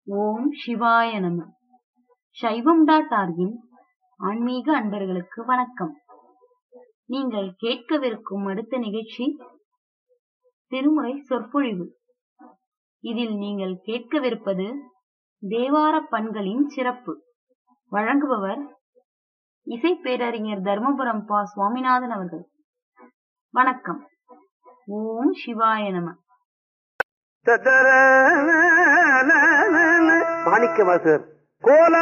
ஓம் சிவாய நம சைவம் டாட் ஆர்கின் ஆன்மீக அன்பர்களுக்கு வணக்கம் நீங்கள் கேட்கவிருக்கும் அடுத்த நிகழ்ச்சி திருமுறை சொற்பொழிவு இதில் நீங்கள் கேட்கவிருப்பது தேவார பண்களின் சிறப்பு வழங்குபவர் இசை பேரறிஞர் தர்மபுரம் பா சுவாமிநாதன் அவர்கள் வணக்கம் ஓம் சிவாய நம மாணிக்க வாசகர் கோலா